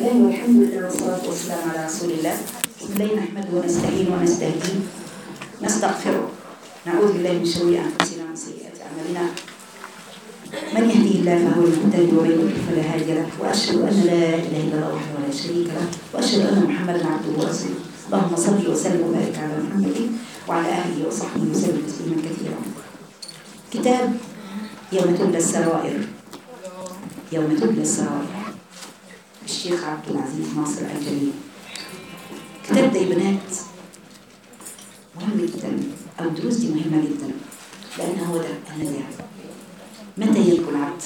الله والحمد لله والصلاة والسلام على رسول الله بسم الله نحمده ونستعين ونستهديه نستغفره نعوذ بالله من شرور أنفسنا ومن سيئات أعمالنا من يهديه الله فهو المهتدي ومن يضلل فلا هادي له وأشهد أن لا إله إلا الله وحده لا شريك له وأشهد أن محمدا عبده ورسوله اللهم صل وسلم وبارك على محمد وعلى آله وصحبه وسلم تسليما كثيرا كتاب يوم تبلى السرائر يوم تبلى السرائر الشيخ عبد العزيز ناصر الجليل كتاب ده يا بنات مهم جدا أو دروس دي مهمة جدا لأن هو ده النزاع متى يلقى العبد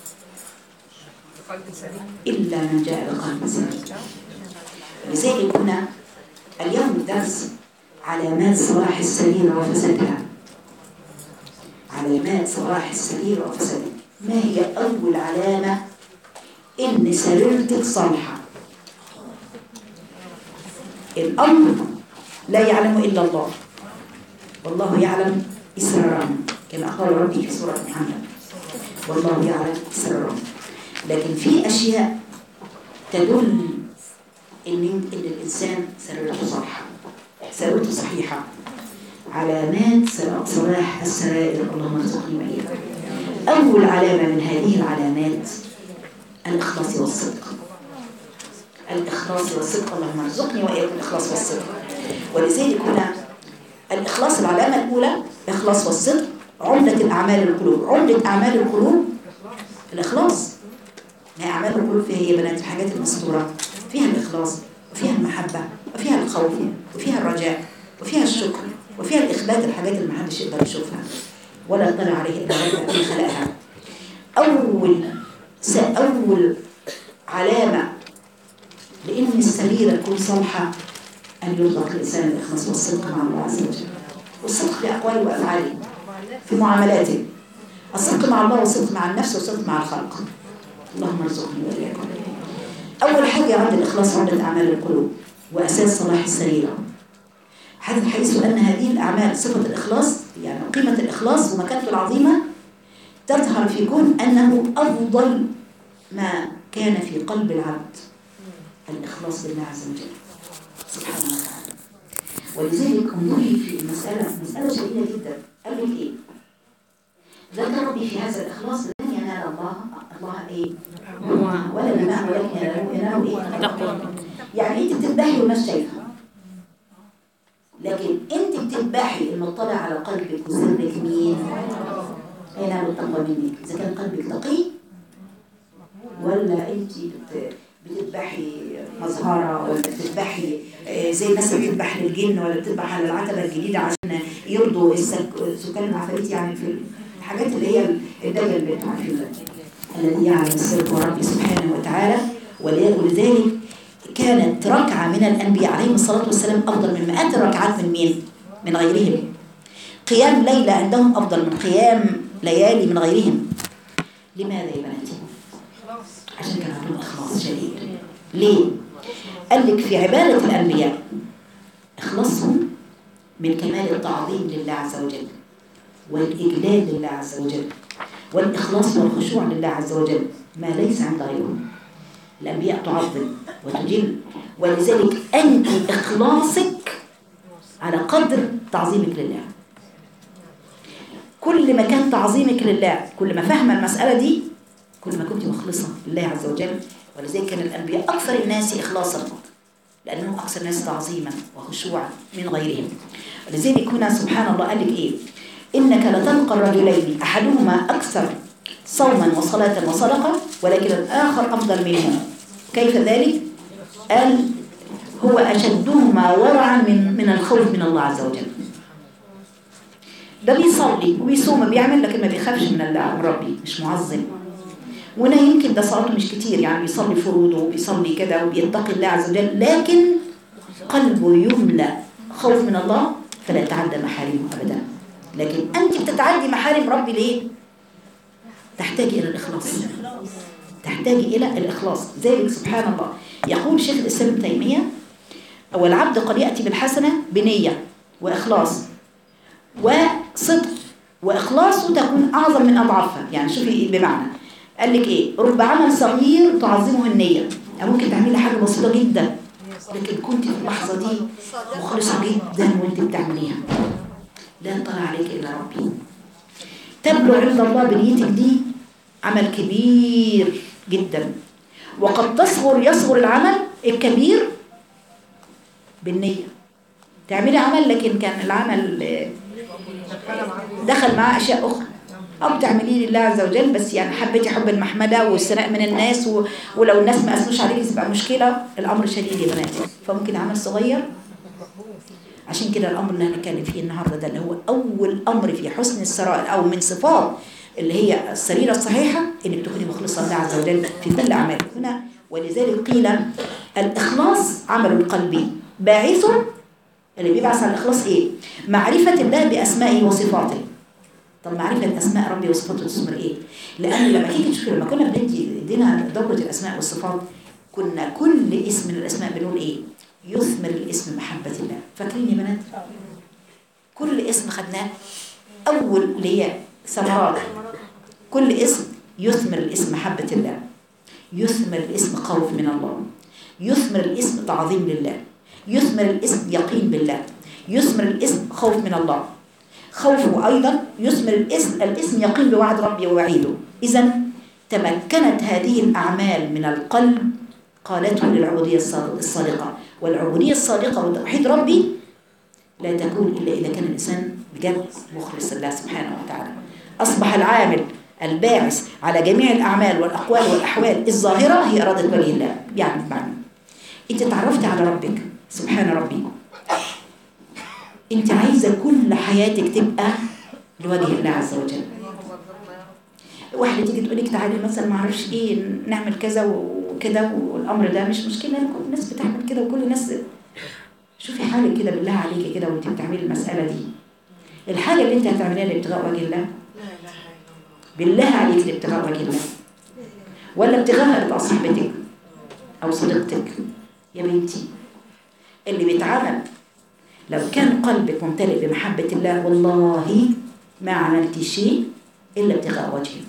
إلا من جاء بقلب سليم لذلك هنا اليوم الدرس علامات صلاح السرير وفسادها علامات صلاح السرير وفسادها ما هي أول علامة إن سريرتك صالحة الأمر لا يعلم إلا الله والله يعلم إسرارهم كما قال ربي في سورة محمد والله يعلم إسرارهم لكن في أشياء تدل إن إن الإنسان سريرته صالحة سريرته صحيحة علامات صلاح السرائر اللهم ارزقني وإياك أول علامة من هذه العلامات الإخلاص والصدق الإخلاص والصدق اللهم ارزقني وإياكم الإخلاص والصدق ولذلك هنا الإخلاص العلامة الأولى إخلاص والصدق عمدة الأعمال القلوب عمدة أعمال القلوب الإخلاص ما هي أعمال القلوب فيها هي بنات الحاجات المستورة فيها الإخلاص وفيها المحبة وفيها الخوف وفيها الرجاء وفيها الشكر وفيها الإخبات الحاجات اللي محدش يقدر يشوفها ولا يطلع عليه إلا ربنا اللي خلقها أول أول علامة لأن السريرة تكون صالحة أن يرزق الإنسان الإخلاص والصدق مع الله عز وجل والصدق في أقواله وأفعاله في معاملاته الصدق مع الله والصدق مع النفس والصدق مع الخلق اللهم ارزقني وإياكم أول حاجة عند الإخلاص عند أعمال القلوب وأساس صلاح السريرة حيث أن هذه الأعمال صفة الإخلاص يعني قيمة الإخلاص ومكانته العظيمة تظهر في كون أنه أفضل ما كان في قلب العبد الإخلاص بالله عز وجل سبحانه وتعالى ولذلك انظري في المسألة مسألة شديدة جدا قال لك إيه ذكر ربي في هذا الإخلاص لن ينال الله الله إيه ولا الماء ولكن يناله إيه تقوى يعني أنت بتذبحي والناس شايفة لكن أنت بتذبحي المطلع على قلبك وسرك مين ينال التقوى منك إذا كان قلبك تقي ولا أنت بت بتذبحي مزهرة ولا بتذبحي آه، زي الناس اللي بتذبح للجن ولا بتذبح على العتبة الجديدة عشان يرضوا السك- سكان العفاريت يعني في الحاجات اللي هي الدجل اللي انتوا عارفينها الذي يعلم السر هو ربي سبحانه وتعالى ولذلك كانت ركعة من الأنبياء عليهم الصلاة والسلام أفضل من مئات الركعات من مين؟ من غيرهم قيام ليلة عندهم أفضل من قيام ليالي من غيرهم لماذا يا بناتي؟ عشان كان عندهم إخلاص شديد ليه؟ قال لك في عبادة الأنبياء إخلاصهم من كمال التعظيم لله عز وجل والإجلال لله عز وجل والإخلاص والخشوع لله عز وجل ما ليس عند غيرهم الأنبياء تعظم وتجل ولذلك أنت إخلاصك على قدر تعظيمك لله كل ما كان تعظيمك لله كل ما فهم المسألة دي كل ما كنت مخلصة لله عز وجل ولذلك كان الأنبياء أكثر الناس إخلاصا لأنهم أكثر الناس تعظيما وخشوعا من غيرهم ولذلك هنا سبحان الله قال لك إيه إنك لتلقى الرجلين أحدهما أكثر صوما وصلاة وصدقة ولكن الآخر أفضل منه كيف ذلك؟ قال هو أشدهما ورعا من من الخوف من الله عز وجل ده بيصلي وبيصوم بيعمل لكن ما بيخافش من الله من ربي مش معظم وهنا يمكن ده صلاته مش كتير يعني بيصلي فروضه وبيصلي كده وبيتقي الله عز وجل لكن قلبه يملأ خوف من الله فلا يتعدى محارمه أبدا لكن أنت بتتعدي محارم ربي ليه؟ تحتاجي إلى الإخلاص تحتاجي إلى الإخلاص ذلك سبحان الله يقول شيخ الإسلام ابن تيمية والعبد قد يأتي بالحسنة بنية وإخلاص وصدق وإخلاصه تكون أعظم من أضعافها يعني شوفي بمعنى قال لك إيه رب عمل صغير تعظمه النية يعني ممكن تعملي حاجة بسيطة جدا لكن كنت في اللحظة دي مخلصة جدا وانت بتعمليها لا يطلع عليك إلا ربي تبلغ عند الله بنيتك دي عمل كبير جدا وقد تصغر يصغر العمل الكبير بالنية تعملي عمل لكن كان العمل آه، دخل معاه أشياء أخرى أو بتعمليه لله عز وجل بس يعني حبيتي حب المحمدة والثناء من الناس و... ولو الناس ما أثنوش عليك تبقى مشكلة الأمر شديد يا بناتي فممكن عمل صغير عشان كده الأمر اللي هنتكلم فيه النهاردة ده اللي هو أول أمر في حسن السرائر أو من صفات اللي هي السريرة الصحيحة إنك تكوني مخلصة لله عز وجل في كل أعمالك هنا ولذلك قيل الإخلاص عمل قلبي باعث اللي بيبعث على الإخلاص إيه؟ معرفة الله بأسمائه وصفاته طب معرفة أسماء ربي وصفاته تثمر إيه؟ لأن لما تيجي تشوفي لما كنا بندي ادينا دورة الأسماء والصفات كنا كل اسم من الأسماء بنقول إيه؟ يثمر الاسم محبة الله فاكرين يا بنات؟ كل اسم خدناه أول اللي هي ثمرات كل اسم يثمر الاسم محبة الله يثمر الاسم خوف من الله يثمر الاسم تعظيم لله يثمر الاسم يقين بالله يثمر الاسم خوف من الله خوفه أيضا يثمر الاسم الاسم يقين بوعد ربي ووعيده إذا تمكنت هذه الأعمال من القلب قالته للعبودية الصادق- الصادقة والعبودية الصادقة وتوحيد ربي لا تكون إلا إذا كان الإنسان بجد مخلص لله سبحانه وتعالى أصبح العامل الباعث على جميع الأعمال والأقوال والأحوال الظاهرة هي إرادة وجه الله يعني بمعنى أنت تعرفت على ربك سبحان ربي أنت عايزة كل حياتك تبقى لوجه الله عز وجل واحدة تيجي تقول لك تعالي مثلا ما اعرفش ايه نعمل كذا وكده والامر ده مش مشكله لان كل الناس بتعمل كده وكل الناس شوفي حالك كده بالله عليكي كده وانت بتعملي المساله دي الحاجه اللي انت هتعمليها لابتغاء وجه الله بالله عليك لابتغاء وجه الله ولا ابتغاء رضا صاحبتك او صديقتك يا بنتي اللي بيتعمل لو كان قلبك ممتلئ بمحبه الله والله ما عملت شيء الا ابتغاء وجهه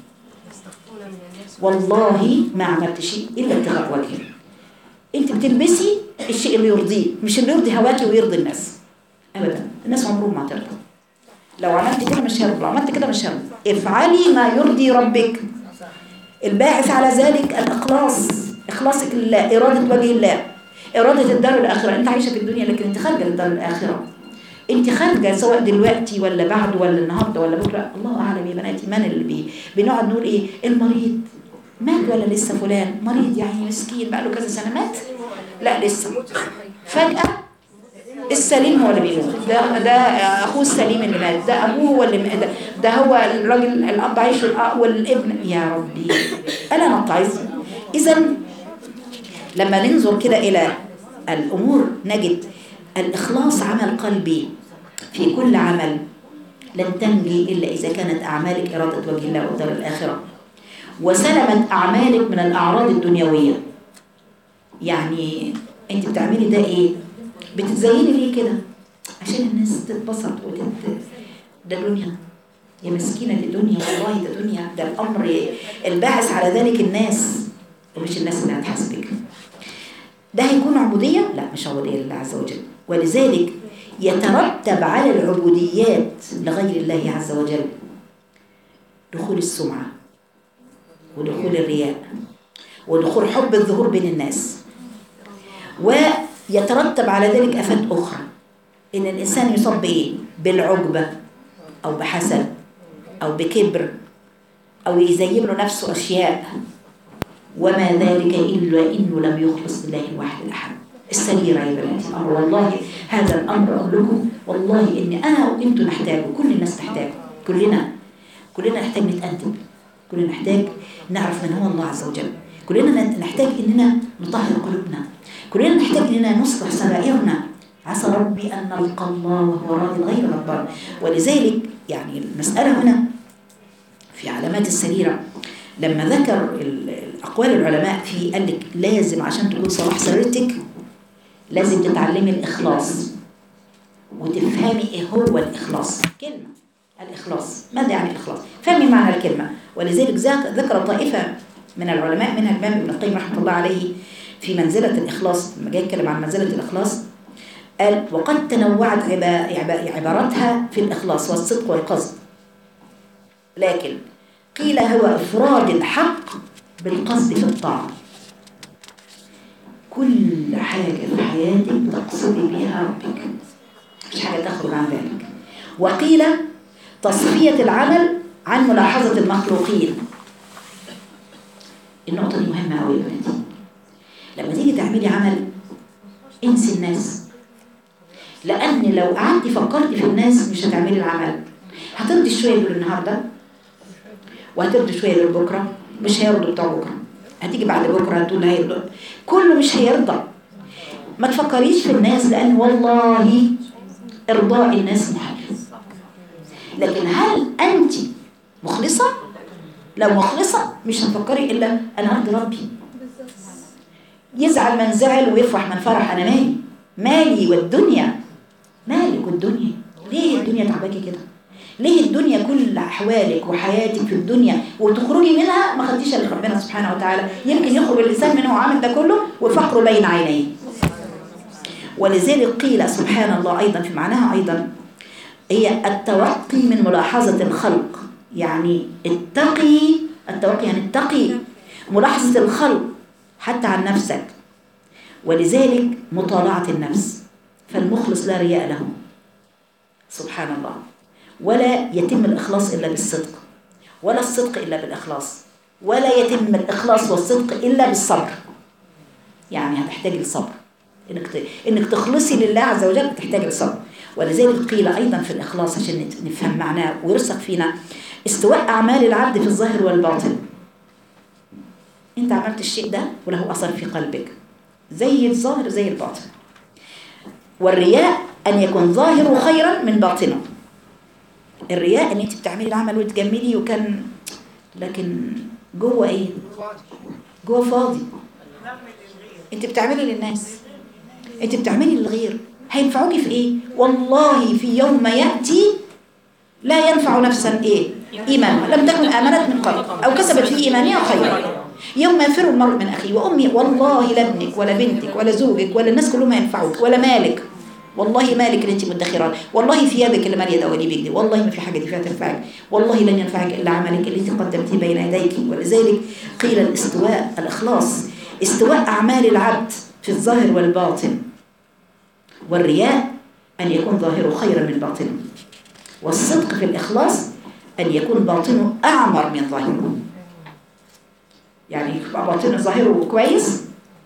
والله ما عملت شيء الا ابتغاء وجهه انت بتلبسي الشيء اللي يرضيه مش اللي يرضي هواكي ويرضي الناس ابدا الناس عمرهم ما ترضى لو عملت كده مش هيرضى لو عملت كده مش هيرضى افعلي ما يرضي ربك الباعث على ذلك الاخلاص اخلاصك لله اراده وجه الله اراده الدار الاخره انت عايشه في الدنيا لكن انت خارجه للدار الاخره انت خارجه سواء دلوقتي ولا بعد ولا النهارده ولا بكره الله اعلم يا بناتي من اللي بي بنقعد نقول ايه المريض مات ولا لسه فلان مريض يعني مسكين بقى له كذا سنه مات لا لسه فجاه السليم هو اللي بيموت ده ده اخوه السليم اللي مات ده ابوه هو اللي م- ده, ده هو الراجل الاب عايش والأ- والابن يا ربي الا نتعظ اذا لما ننظر كده الى الامور نجد الاخلاص عمل قلبي في كل عمل لن تنجي الا اذا كانت اعمالك اراده وجه الله والدار الاخره وسلمت اعمالك من الاعراض الدنيويه يعني انت بتعملي ده ايه بتتزيني ليه كده عشان الناس تتبسط وتت ده دنيا يا مسكينة دي دنيا والله ده دنيا ده الأمر الباعث على ذلك الناس ومش الناس اللي هتحاسبك ده هيكون عبودية؟ لا مش عبودية لله عز وجل ولذلك يترتب على العبوديات لغير الله عز وجل دخول السمعة ودخول الرياء ودخول حب الظهور بين الناس ويترتب على ذلك آفات أخرى إن الإنسان يصاب بإيه؟ بالعجبة أو بحسد أو بكبر أو يزين له نفسه أشياء وما ذلك إلا إنه لم يخلص لله الواحد الأحد السريرة يا بناتي الأمر والله هذا الأمر أقول لكم والله إن أنا وإنتوا نحتاجه كل الناس تحتاجه كلنا كلنا نحتاج نتأدب كلنا نحتاج نعرف من هو الله عز وجل كلنا نحتاج إننا نطهر قلوبنا كلنا نحتاج إننا نصلح سرائرنا عسى ربي أن نلقى الله وهو راض غير غضبان ولذلك يعني المسألة هنا في علامات السريرة لما ذكر ال- الأقوال العلماء في قال لك لازم عشان تكون صلاح سريرتك لازم تتعلمي الإخلاص وتفهمي إيه هو الإخلاص كلمة الإخلاص ماذا يعني الإخلاص فهمي معنى الكلمة ولذلك ذاك- ذكر طائفة من العلماء منها الإمام ابن القيم رحمه الله عليه في منزلة الإخلاص لما جاي يتكلم عن منزلة الإخلاص قال وقد تنوعت عبا- عبا- عباراتها في الإخلاص والصدق والقصد لكن قيل هو إفراد الحق بالقصد في الطاعة كل حاجة في حياتك تقصدي بها ربك مش حاجة تخرج عن ذلك وقيل تصفية العمل عن ملاحظة المخلوقين النقطة دي مهمة أوي يا بنتي لما تيجي تعملي عمل انسي الناس لأن لو قعدتي فكرتي في الناس مش هتعملي العمل هترضي شوية دول النهاردة وهترضي شوية دول بكرة مش هيرضوا بتوع بكرة هتيجي بعد بكرة هتقول هيرضوا كله مش هيرضى ما تفكريش في الناس لأن والله إرضاء الناس محال لكن هل أنت مخلصة؟ لو مخلصة مش هتفكري إلا أنا أرضي ربي يزعل من زعل ويفرح من فرح أنا مالي مالي والدنيا مالك والدنيا ليه الدنيا تعباكي كده ليه الدنيا كل أحوالك وحياتك في الدنيا وتخرجي منها ما خدتيش اللي ربنا سبحانه وتعالى يمكن يخرج الإنسان منه وعامل ده كله وفقره بين عينيه ولذلك قيل سبحان الله أيضا في معناها أيضا هي التوقي من ملاحظة الخلق يعني اتقي التوقي يعني اتقي ملاحظة الخلق حتى عن نفسك ولذلك مطالعة النفس فالمخلص لا رياء له سبحان الله ولا يتم الإخلاص إلا بالصدق ولا الصدق إلا بالإخلاص ولا يتم الإخلاص والصدق إلا بالصبر يعني هتحتاج الصبر إنك ت... إنك تخلصي لله عز وجل تحتاج الصبر ولذلك قيل أيضا في الإخلاص عشان نت- نفهم معناه ويرسخ فينا استواء أعمال العبد في الظاهر والباطن أنت عملت الشيء ده وله أثر في قلبك زي الظاهر زي الباطن والرياء أن يكون ظاهره خيرا من باطنه الرياء ان انت بتعملي العمل وتجملي وكان لكن جوه ايه جوه فاضي انت بتعملي للناس انت بتعملي للغير هينفعوكي في ايه والله في يوم ياتي لا ينفع نفسا ايه ايمانها لم تكن امنت من قبل او كسبت في ايمانها خيرا يوم يفر المرء من اخيه وامي والله لا ابنك ولا بنتك ولا زوجك ولا الناس كلهم ينفعوك ولا مالك والله مالك اللي انت مدخراه والله ثيابك اللي ماليه دواليبك دي والله ما في حاجه دي فيها تنفعك والله لن ينفعك الا عملك اللي انت قدمتيه بين يديك ولذلك قيل الاستواء الاخلاص استواء اعمال العبد في الظاهر والباطن والرياء ان يكون ظاهره خيرا من باطنه والصدق في الاخلاص ان يكون باطنه اعمر من ظاهره يعني يبقى باطنه ظاهره كويس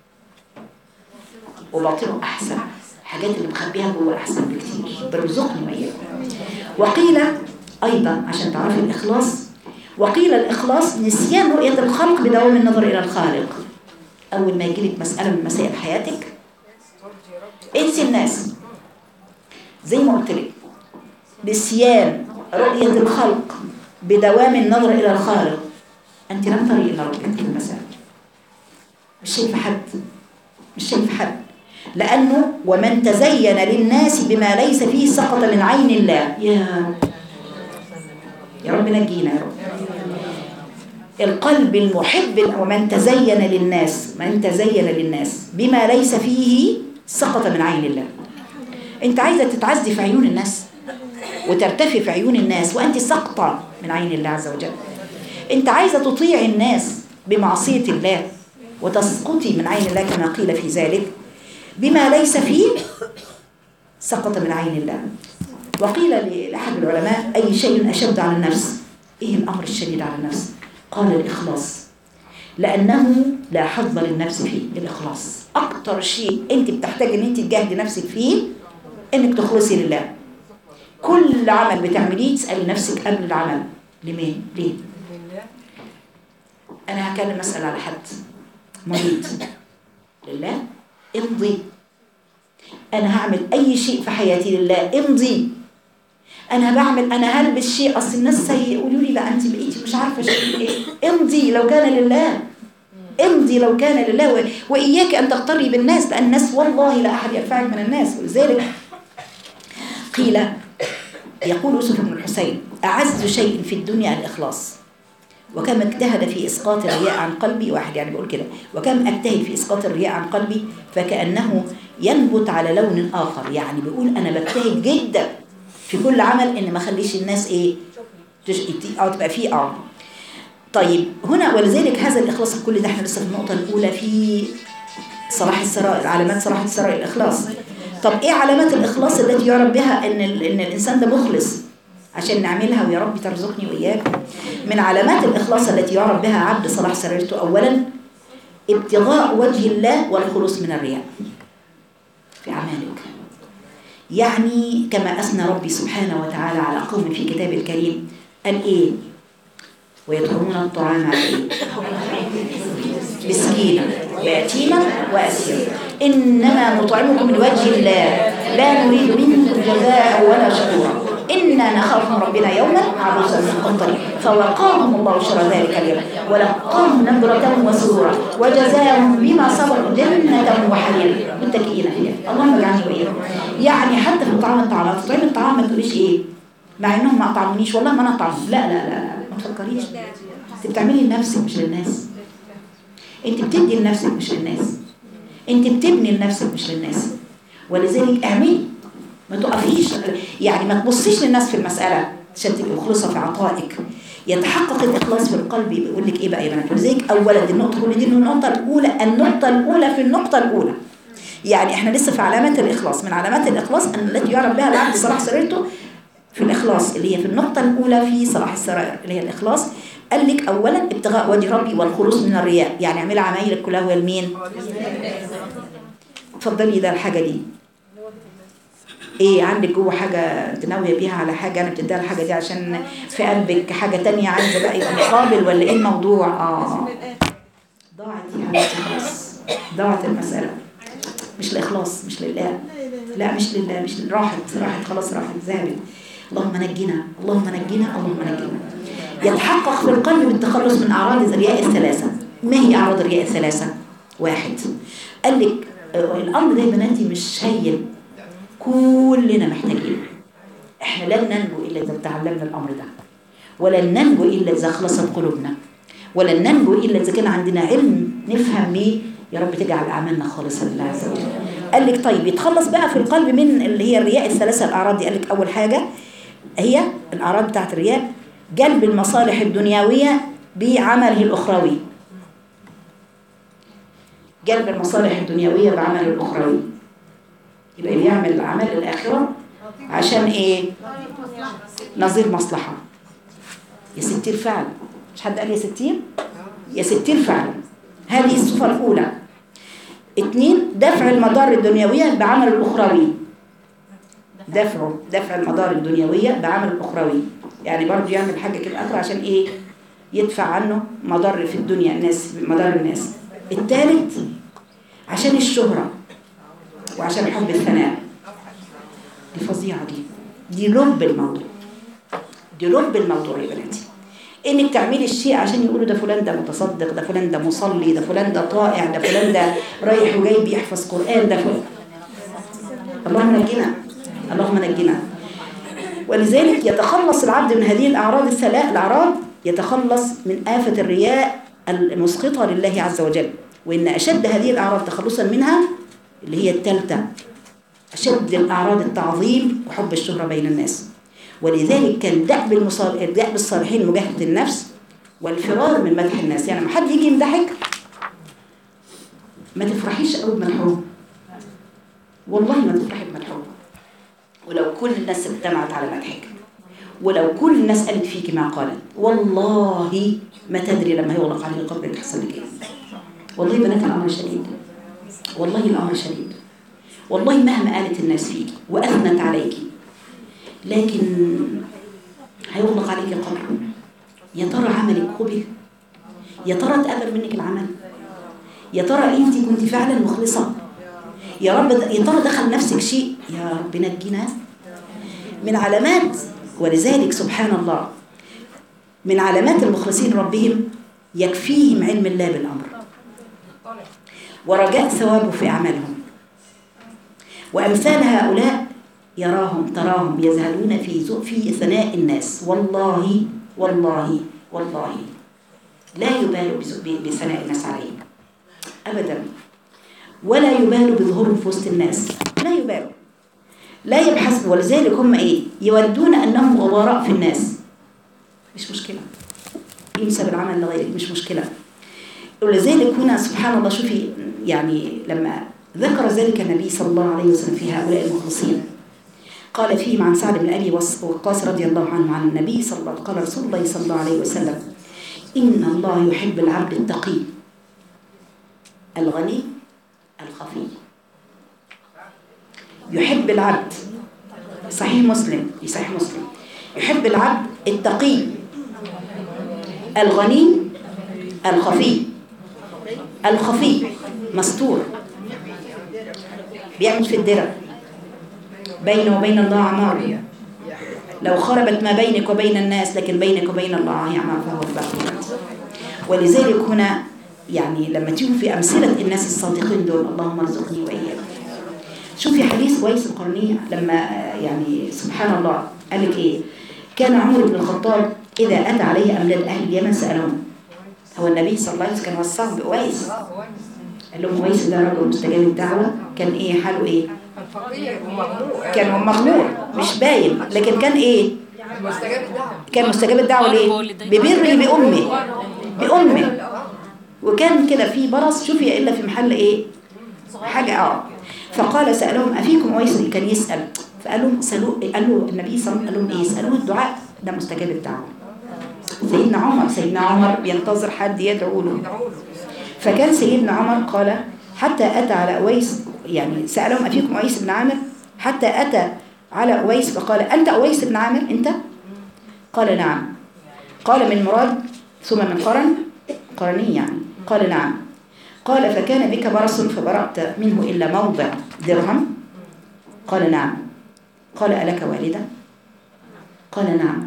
وباطنه احسن الحاجات اللي مخبيها جوه احسن بكتير برزقني واياكم وقيل ايضا عشان تعرفي الاخلاص وقيل الاخلاص نسيان رؤيه الخلق بدوام النظر الى الخالق اول ما يجيلك مساله من مسائل حياتك انسي الناس زي ما قلت لك نسيان رؤيه الخلق بدوام النظر الى الخالق انت لم تري الا ربك في المساء مش شايفه حد مش شايفه حد لأنه ومن تزين للناس بما ليس فيه سقط من عين الله يا رب يا رب نجينا يا رب القلب المحب ومن تزين للناس من تزين للناس بما ليس فيه سقط من عين الله انت عايزة تتعزي في عيون الناس وترتفي في عيون الناس وانت سقطة من عين الله عز وجل انت عايزة تطيع الناس بمعصية الله وتسقطي من عين الله كما قيل في ذلك بما ليس فيه سقط من عين الله وقيل لأحد العلماء أي شيء أشد على النفس إيه الأمر الشديد على النفس قال الإخلاص لأنه لا حظ للنفس فيه الإخلاص أكتر شيء أنت بتحتاج أن أنت تجاهدي نفسك فيه أنك تخلصي لله كل عمل بتعمليه تسألي نفسك قبل العمل لمين؟ ليه؟ أنا هكلم مسألة على حد مريض لله امضي انا هعمل اي شيء في حياتي لله امضي انا بعمل انا هلبس شيء اصل الناس يقولوا لي بقى انت بقيتي مش عارفه شيء ايه امضي لو كان لله امضي لو كان لله و... واياك ان تغتري بالناس لان الناس والله لا احد ينفعك من الناس ولذلك قيل يقول يوسف بن الحسين اعز شيء في الدنيا الاخلاص وكم اجتهد في إسقاط الرياء عن قلبي واحد يعني بيقول كده وكم أجتهد في إسقاط الرياء عن قلبي فكأنه ينبت على لون آخر يعني بيقول أنا بجتهد جدا في كل عمل إن ما أخليش الناس إيه تش... أو تبقى فيه آه طيب هنا ولذلك هذا الإخلاص كل ده احنا لسه في النقطة الأولى في صلاح السرائر علامات صلاح السرائر الإخلاص طب إيه علامات الإخلاص التي يعرف بها إن, ال... إن الإنسان ده مخلص عشان نعملها ويا رب ترزقني وإياك من علامات الإخلاص التي يعرف بها عبد صلاح سريرته أولا ابتغاء وجه الله والخلوص من الرياء في أعمالك يعني كما أثنى ربي سبحانه وتعالى على قوم في كتاب الكريم قال إيه ويطعمون الطعام على إيه مسكينا ويتيما وأسيرا إنما نطعمكم لوجه الله لا نريد منكم جزاء ولا شكورا إنا نخاف من ربنا يوما عبوسا من قمطري فوقاهم الله شر ذلك اليوم ولقاهم نظرة وسرورا وجزاهم بما صبروا جنة وحريرا متكئين فيها اللهم اجعلني وإياكم يعني حتى في طعام الطعام تطعيم الطعام ما تقوليش إيه مع إنهم ما أطعمونيش والله ما أنا أطعمهم لا لا لا لا ما تفكريش أنت بتعملي لنفسك مش للناس أنت بتدي لنفسك مش للناس أنت بتبني لنفسك مش للناس ولذلك اعملي ما تقفيش يعني ما تبصيش للناس في المسألة عشان تبقي مخلصة في عطائك يتحقق الإخلاص في القلب بيقول لك إيه بقى يا بنات ولذلك أولا دي النقطة كل دي النقطة الأولى النقطة الأولى في النقطة الأولى يعني إحنا لسه في علامات الإخلاص من علامات الإخلاص أن التي يعرف بها العبد صلاح سريرته في الإخلاص اللي هي في النقطة الأولى في صلاح السرائر اللي هي الإخلاص قال لك أولا ابتغاء وجه ربي والخلوص من الرياء يعني اعملي عمايلك كلها وهي لمين؟ اتفضلي ده الحاجة دي ايه عندك جوه حاجة انت ناوية بيها على حاجة انا بتديها الحاجة دي عشان في قلبك حاجة تانية عايزة بقى يبقى مقابل ولا ايه الموضوع اه ضاعت يا حبيبتي خلاص ضاعت المسألة مش الإخلاص مش لله لا مش لله مش لله. راحت راحت خلاص راحت ذهبت اللهم نجنا اللهم نجنا اللهم نجنا يتحقق في القلب بالتخلص من أعراض الرياء الثلاثة ما هي أعراض الرياء الثلاثة؟ واحد قال لك آه، الأمر ده يا بناتي مش هين كلنا محتاجين احنا لن ننجو إلا إذا تعلمنا الأمر ده ولن ننجو إلا إذا خلصت قلوبنا ولن ننجو إلا إذا كان عندنا علم نفهم بيه يا رب تجعل أعمالنا خالصة لله عز وجل قال لك طيب يتخلص بقى في القلب من اللي هي الرياء الثلاثة الأعراض دي قال لك أول حاجة هي الأعراض بتاعت الرياء جلب المصالح الدنيوية بعمله الأخروي جلب المصالح الدنيوية بعمله الأخروي يبقى بيعمل عمل الآخرة عشان إيه نظير مصلحة يا ستير فعل مش حد قال يا ستير يا ستير فعل هذه الصفة الأولى اثنين دفع المضار الدنيوية بعمل الأخروي دفع دفع المضار الدنيوية بعمل الأخروي يعني برضه يعمل حاجة كده آخر عشان إيه يدفع عنه مضر في الدنيا الناس مضر الناس الثالث عشان الشهرة وعشان حب الثناء دي فظيعة دي دي لب الموضوع دي لب الموضوع يا بناتي انك تعملي الشيء عشان يقولوا ده فلان ده متصدق ده فلان ده مصلي ده فلان ده طائع ده فلان ده رايح وجاي بيحفظ قرآن ده فلان اللهم نجنا اللهم نجنا ولذلك يتخلص العبد من هذه الأعراض الثلاث الأعراض يتخلص من آفة الرياء المسقطة لله عز وجل وإن أشد هذه الأعراض تخلصا منها اللي هي الثالثة أشد الأعراض التعظيم وحب الشهرة بين الناس ولذلك كان دأب المصال... دأب الصالحين مجاهدة النفس والفرار من مدح الناس يعني لما حد يجي يمدحك ما تفرحيش قوي بمدحهم والله ما تفرحي بمدحهم ولو كل الناس اجتمعت على مدحك ولو كل الناس قالت فيك ما قالت والله ما تدري لما يغلق عليه القبر تحصل لك ايه والله بنات الامر شديد والله الامر شديد والله مهما قالت الناس فيك واثنت عليك لكن هيغلق عليك القبر يا ترى عملك قبل يا ترى اتقبل منك العمل يا ترى انت كنت فعلا مخلصه يا رب يا ترى دخل نفسك شيء يا رب نجينا من علامات ولذلك سبحان الله من علامات المخلصين ربهم يكفيهم علم الله بالأمر ورجاء ثوابه في أعمالهم وأمثال هؤلاء يراهم تراهم يزهدون في في ثناء الناس والله والله والله لا يبال بز- ب- بثناء الناس عليه أبدا ولا يبال بظهورهم في وسط الناس لا يبالوا لا يبحث ولذلك هم ايه يودون انهم غبراء في الناس مش مشكلة ينسب العمل لغيرك مش مشكلة ولذلك هنا سبحان الله شوفي يعني لما ذكر ذلك النبي صلى الله عليه وسلم في هؤلاء المخلصين قال فيهم عن سعد بن ابي وص- وقاص رضي الله عنه عن النبي صلى الله قال رسول الله صلى الله عليه وسلم ان الله يحب العبد التقي الغني الخفي يحب العبد صحيح مسلم في صحيح مسلم يحب العبد التقي الغني الخفي الخفي مستور بيعمل في الدرع بينه وبين الله عمار لو خربت ما بينك وبين الناس لكن بينك وبين الله عمار فهو الباقي ولذلك هنا يعني لما تيجوا في أمثلة الناس الصادقين دول اللهم ارزقني وإياك شوفي حديث ويس القرني لما آه، يعني سبحان الله قال لك إيه كان عمر بن الخطاب إذا أتى عليه أملاك أهل اليمن سألهم هو النبي صلى الله عليه وسلم كان وصاه بأويس قال لهم أويس ده رجل مستجاب الدعوة كان إيه حاله إيه الفقير ومغمور كان مغمور مش باين لكن كان إيه مستجاب الدعوة كان مستجاب الدعوة ليه ببره بأمه بأمه وكان كده في برص شوفي إلا في محل إيه حاجة اه فقال سألهم أفيكم أويس كان يسأل فقال لهم سألوه قال له النبي صلى الله عليه وسلم قال لهم إيه سألوه الدعاء ده مستجاب الدعوة سيدنا عمر سيدنا عمر بينتظر حد يدعو له فكان سيدنا عمر قال حتى أتى على أويس يعني سألهم أفيكم أويس بن عامر حتى أتى على أويس فقال أنت أويس بن عامر أنت قال نعم قال من مراد ثم من قرن قرني يعني قال نعم قال فكان بك برص فبرأت منه إلا موضع درهم قال نعم قال ألك والدة قال نعم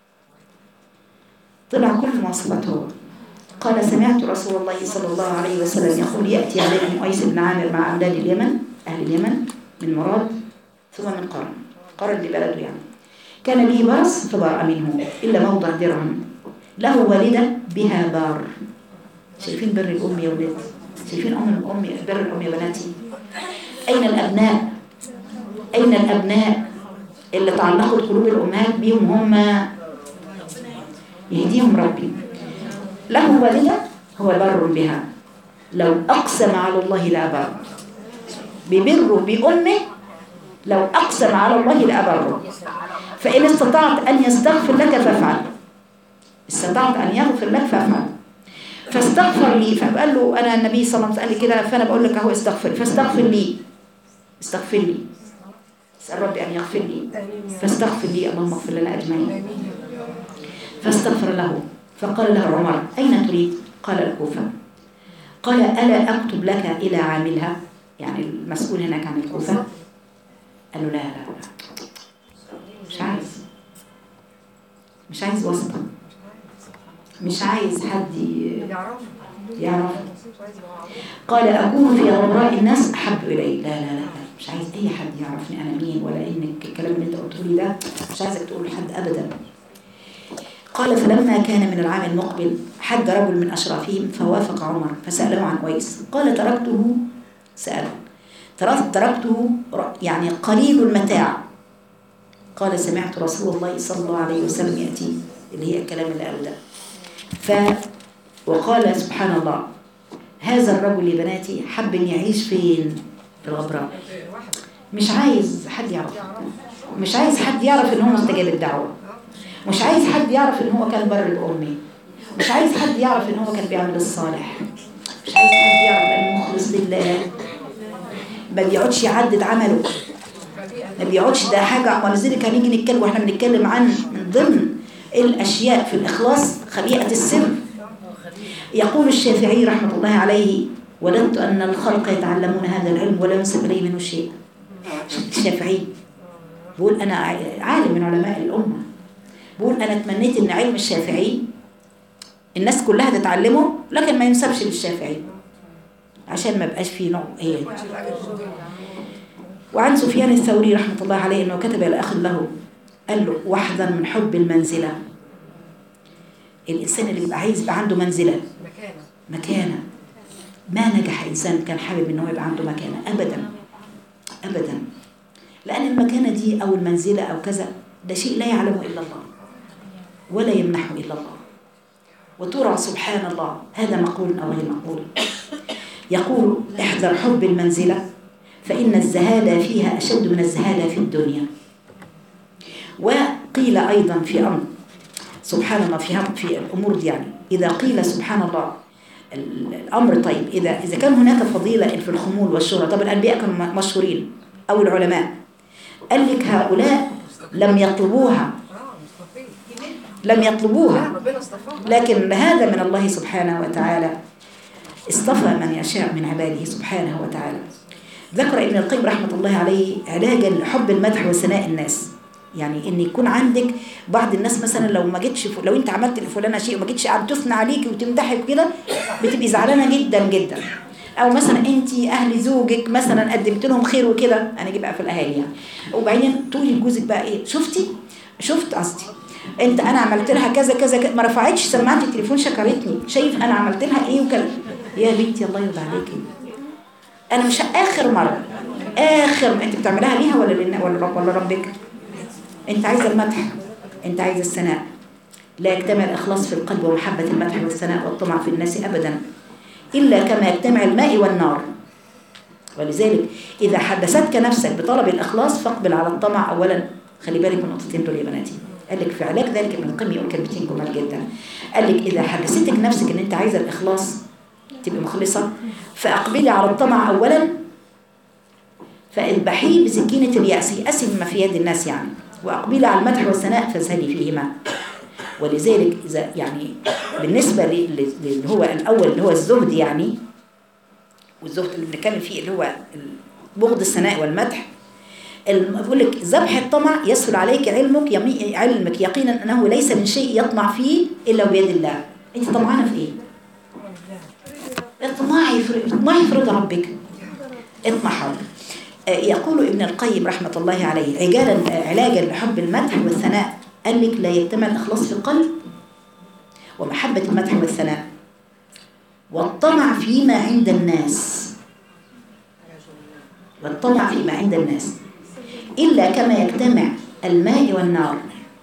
طلع كل مواصفاته قال سمعت رسول الله صلى الله عليه وسلم يقول يأتي علينا من أيس بن عامر مع أولاد اليمن أهل اليمن من مراد ثم من قرن قرن لبلده يعني كان به برص فبرأ منه إلا موضع درهم له والدة بها بار شايفين بر الأم يا ولاد شايفين أم الأم بر الأم يا بناتي أين الأبناء أين الأبناء اللي تعلقت قلوب الأمهات بيهم هم يهديهم ربي له والدة هو بر بها لو أقسم على الله لأبر ببره بأمه لو أقسم على الله لأبره فإن استطعت أن يستغفر لك فافعل استطعت أن يغفر لك فافعل فاستغفر لي فقال له أنا النبي صلى الله عليه وسلم قال لي كده فأنا بقول لك أهو استغفر فاستغفر لي استغفر لي اسأل ربي أن يغفر لي فاستغفر لي اللهم اغفر لنا أجمعين فاستغفر له فقال له عمر أين تريد؟ قال الكوفة قال ألا أكتب لك إلى عاملها يعني المسؤول هناك عن الكوفة قال له لا لا لا مش عايز مش عايز واسطة مش عايز حد ي- يعرف يعرف قال أكون في غبراء الناس أحب إلي لا لا لا لا، مش عايز أي حد يعرفني أنا مين ولا إنك الكلام اللي أنت قلته لي ده مش عايزك تقول لحد أبدا قال فلما كان من العام المقبل حج رجل من أشرافهم فوافق عمر فسأله عن ويس قال تركته سأله ترك- تركته ر- يعني قليل المتاع قال سمعت رسول الله صلى الله عليه وسلم يأتي اللي هي الكلام اللي قاله ده ف وقال سبحان الله هذا الرجل يا بناتي حب ان يعيش فين في الغبراء مش عايز حد يعرف مش عايز حد يعرف ان هو مستجاب الدعوه مش عايز حد يعرف ان هو كان بر بامي مش عايز حد يعرف ان هو كان بيعمل الصالح مش عايز حد يعرف انه مخلص لله ما بيقعدش يعدد عمله ما بيقعدش ده حاجه ولذلك هنيجي نتكلم واحنا بنتكلم عن من ضمن الاشياء في الاخلاص خبيئه السر يقول الشافعي رحمة الله عليه وددت أن الخلق يتعلمون هذا العلم ولا ينسب إليه منه شيء الشافعي بقول أنا عالم من علماء الأمة بقول أنا تمنيت أن علم الشافعي الناس كلها تتعلمه لكن ما ينسبش للشافعي عشان ما بقاش فيه نوع ايه وعن سفيان الثوري رحمة الله عليه أنه كتب إلى أخ له قال له واحذر من حب المنزلة الإنسان اللي بيبقى عايز يبقى عنده منزلة مكانه مكانة ما نجح إنسان كان حابب إن هو يبقى عنده مكانة أبدا أبدا لأن المكانة دي أو المنزلة أو كذا ده شيء لا يعلمه إلا الله ولا يمنحه إلا الله وترى سبحان الله هذا مقول أو غير مقول يقول احذر حب المنزلة فإن الزهادة فيها أشد من الزهادة في الدنيا وقيل أيضا في أمر سبحان الله في هم- في الأمور دي يعني إذا قيل سبحان الله ال- الأمر طيب إذا إذا كان هناك فضيلة في الخمول والشهرة طب الأنبياء كانوا م- مشهورين أو العلماء قال لك هؤلاء لم يطلبوها اه مصطفى لم لا يطلبوها ربنا اصطفاها لكن هذا من الله سبحانه وتعالى اصطفى من يشاء من عباده سبحانه وتعالى ذكر ابن القيم رحمة الله عليه علاجا لحب المدح وثناء الناس يعني ان يكون عندك بعض الناس مثلا لو ما جتش ف- لو انت عملت لفلانه شيء وما جتش قاعد تثنى عليكي وتمدحك كده بتبقي زعلانه جدا جدا او مثلا انت اهل زوجك مثلا قدمت لهم خير وكده انا اجي بقى في الاهالي يعني وبعدين تقولي لجوزك بقى ايه شفتي شفت قصدي انت انا عملت لها كذا كذا كذا ما رفعتش سماعه التليفون شكرتني شايف انا عملت لها ايه وكذا يا بنتي الله يرضى عليكي انا مش اخر مره اخر انت بتعملها ليها ولا لنا ولا رب ولا ربك انت عايزه المدح انت عايزه الثناء لا يجتمع الاخلاص في القلب ومحبه المدح والثناء والطمع في الناس ابدا الا كما يجتمع الماء والنار ولذلك اذا حدثتك نفسك بطلب الاخلاص فاقبل على الطمع اولا خلي بالك من النقطتين دول يا بناتي قال لك في علاج ذلك ابن القيم يقول كلمتين جمال جدا قال لك اذا حدثتك نفسك ان انت عايزه الاخلاص تبقي مخلصه فاقبلي على الطمع اولا فاذبحيه بسكينه الياس يأسي مما في يد الناس يعني واقبلي على المدح والثناء فازهدي فيهما ولذلك اذا يعني بالنسبه ل- ل- اللي هو الاول اللي هو الزهد يعني والزهد اللي بنتكلم فيه اللي هو بغض الثناء والمدح الم- بيقول لك ذبح الطمع يسهل عليك علمك يمي علمك يقينا انه ليس من شيء يطمع فيه الا بيد الله انت طمعانه في ايه اطمعي في اطمعي في رضا ربك اطمحوا آه، يقول ابن القيم رحمة الله عليه عجالا آه، علاجا لحب المدح والثناء قال لك لا يجتمع الإخلاص في القلب ومحبة المدح والثناء والطمع فيما عند الناس والطمع فيما عند الناس إلا كما يجتمع الماء والنار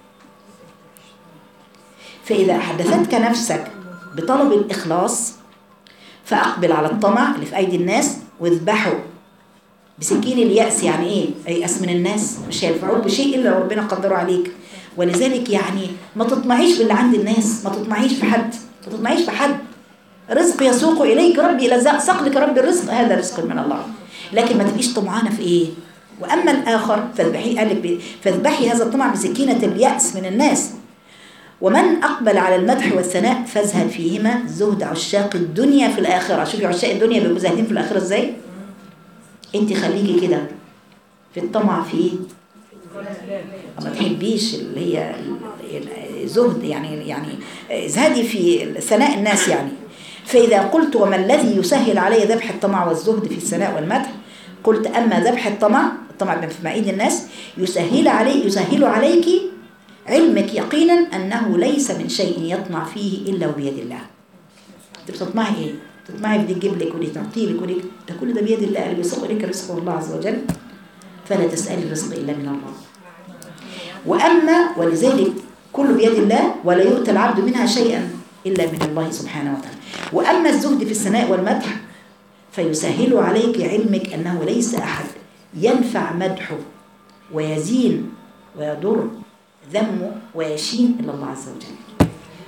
فإذا حدثتك نفسك بطلب الإخلاص فأقبل على الطمع اللي في أيدي الناس واذبحه بسكين اليأس يعني إيه؟ ييأس من الناس مش هينفعوك بشيء إلا لو ربنا قدره عليك ولذلك يعني ما تطمعيش باللي عند الناس ما تطمعيش في حد ما تطمعيش في حد رزق يسوق إليك ربي إلى ز- سقلك ربي الرزق هذا رزق من الله لكن ما تبقيش طمعانة في إيه؟ وأما الآخر فاذبحي قال لك ب- فاذبحي هذا الطمع بسكينة اليأس من الناس ومن أقبل على المدح والثناء فازهد فيهما زهد عشاق الدنيا في الآخرة شوفي عشاق الدنيا بيبقوا زاهدين في الآخرة إزاي أنت خليكي كده في الطمع في إيه؟ ما تحبيش اللي هي ال- زهد يعني يعني ازهدي في ثناء الناس يعني فإذا قلت وما الذي يسهل علي ذبح الطمع والزهد في الثناء والمدح قلت أما ذبح الطمع الطمع في معيد الناس يسهل علي يسهل عليك علمك يقينا أنه ليس من شيء يطمع فيه إلا بيد الله انت بتطمعي ايه؟ تطمعي بدي تجيب لك ودي تعطي لك ودي ده كل ده بيد الله اللي بيسوق اليك رزقه الله عز وجل فلا تسألي الرزق إلا من الله وأما ولذلك كل بيد الله ولا يؤتى العبد منها شيئا إلا من الله سبحانه وتعالى وأما الزهد في الثناء والمدح فيسهل عليك علمك أنه ليس أحد ينفع مدحه ويزين ويضر ذمه ويشين إلا الله عز وجل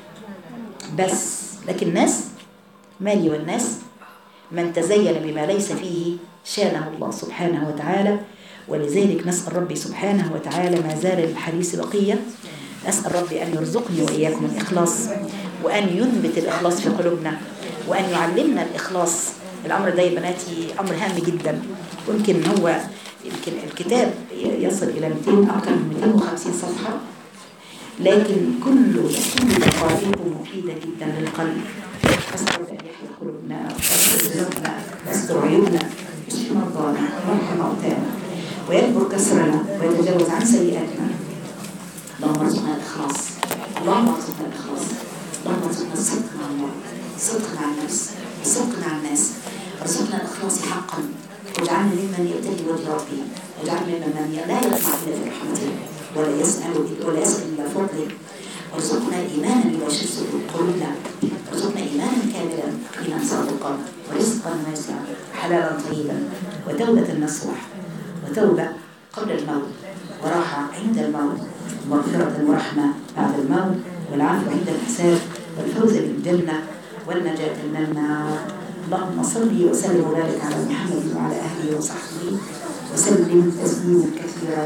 بس لكن الناس مالي والناس من تزين بما ليس فيه شانه الله سبحانه وتعالى ولذلك نسأل ربي سبحانه وتعالى ما زال الحديث بقية أسأل ربي أن يرزقني وإياكم الإخلاص وأن ينبت الإخلاص في قلوبنا وأن يعلمنا الإخلاص الأمر ده يا بناتي أمر هام جدا يمكن هو يمكن الكتاب يصل إلى 200 أكثر من 250 صفحة لكن كل كل دقائقه مفيدة جدا للقلب أسأل ربي أن يحيي قلوبنا ويستر ذنوبنا ويستر عيوبنا ويشفي مرضانا ويرحم موتانا ويكبر كسرنا ويتجاوز عن سيئاتنا اللهم ارزقنا الإخلاص اللهم ارزقنا الإخلاص اللهم ارزقنا الصدق مع الله الصدق مع النفس الصدق مع الناس ارزقنا الإخلاص حقا واجعلنا ممن يبتغي وجه ربه واجعلنا ممن لا يطمع إلا في رحمته ولا يسأل ولا يسأل إلا فضله وارزقنا إيمانا يباشر صدور قلوبنا وارزقنا إيمانا كاملا إيمانا صادقا ورزقا واسعا حلالا طيبا وتوبة نصوح وتوبة قبل الموت وراحة عند الموت ومغفرة ورحمة بعد الموت والعفو عند الحساب والفوز بالجنة والنجاة من النار اللهم صل وسلم وبارك على محمد وعلى اهله وصحبه وسلم تسليما كثيرا